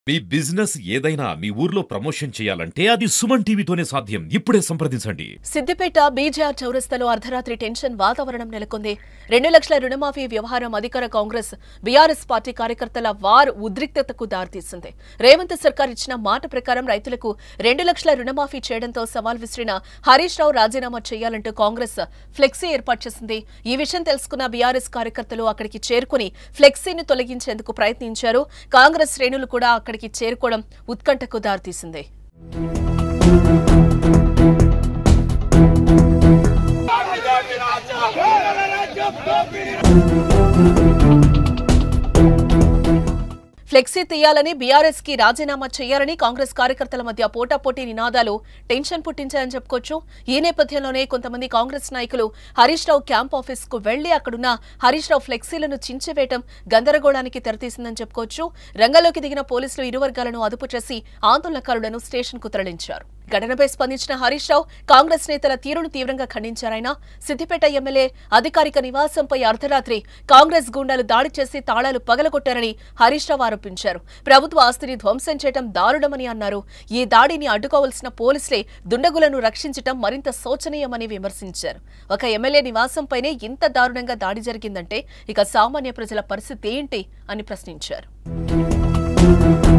మీ business ఏదైనా మీ ఊర్లో promotion చేయాలంటే అది సుమన్ టీవీతోనే సాధ్యం ఇప్పుడే సంప్రదించండి సిద్దిపేట బీజేఆర్ చౌరస్తాలో అర్ధరాత్రి టెన్షన్ వాతావరణం నెలకొంది రెండు లక్షల రుణమాఫీ వ్యవహారం అధికార కాంగ్రెస్ బీఆర్ఎస్ పార్టీ కార్యకర్తల వార్ ఉద్రిక్తతకు దారితీసింది రేవంత్ సర్కార్ ఇచ్చిన మాట ప్రకారం రైతులకు రెండు లక్షల రుణమాఫీ చేయడంతో సవాల్ విసిరిన హరీష్ రావు రాజీనామా చేయాలంటూ కాంగ్రెస్ ఫ్లెక్సీ ఏర్పాటు చేసింది ఈ విషయం తెలుసుకున్న బీఆర్ఎస్ కార్యకర్తలు అక్కడికి చేరుకుని ఫ్లెక్సీని తొలగించేందుకు ప్రయత్నించారు కాంగ్రెస్ శ్రేణులు కూడా అక్కడికి చేరుకోవడం ఉత్కంఠకు దారితీసింది ఫ్లెక్సీ తీయాలని బీఆర్ఎస్ కి రాజీనామా చేయాలని కాంగ్రెస్ కార్యకర్తల మధ్య పోటాపోటీ నినాదాలు టెన్షన్ పుట్టించాయని చెప్పుకోవచ్చు ఈ నేపథ్యంలోనే కొంతమంది కాంగ్రెస్ నాయకులు హరీష్ రావు క్యాంప్ ఆఫీస్ కు వెళ్లి అక్కడున్న హరీష్ రావు ఫ్లెక్సీలను చించివేయటం గందరగోళానికి తెరతీసిందని చెప్పుకోవచ్చు రంగంలోకి దిగిన పోలీసులు ఇరు వర్గాలను అదుపు చేసి ఆందోళనకారులను స్టేషన్ కు తరలించారు ఘటనపై స్పందించిన హరీష్ రావు కాంగ్రెస్ నేతల తీరును తీవ్రంగా ఖండించారాయన సిద్దిపేట ఎమ్మెల్యే అధికారిక నివాసంపై అర్ధరాత్రి కాంగ్రెస్ గుండాలు దాడి చేసి తాళాలు పగలగొట్టారని హరీష్ రావు ఆరోపించారు ప్రభుత్వ ఆస్తిని ధ్వంసం చేయడం దారుణమని అన్నారు ఈ దాడిని అడ్డుకోవాల్సిన పోలీసులే దుండగులను రక్షించటం మరింత శోచనీయమని విమర్శించారు ఒక ఎమ్మెల్యే నివాసంపైనే ఇంత దారుణంగా దాడి జరిగిందంటే ఇక సామాన్య ప్రజల పరిస్థితి ఏంటి అని ప్రశ్నించారు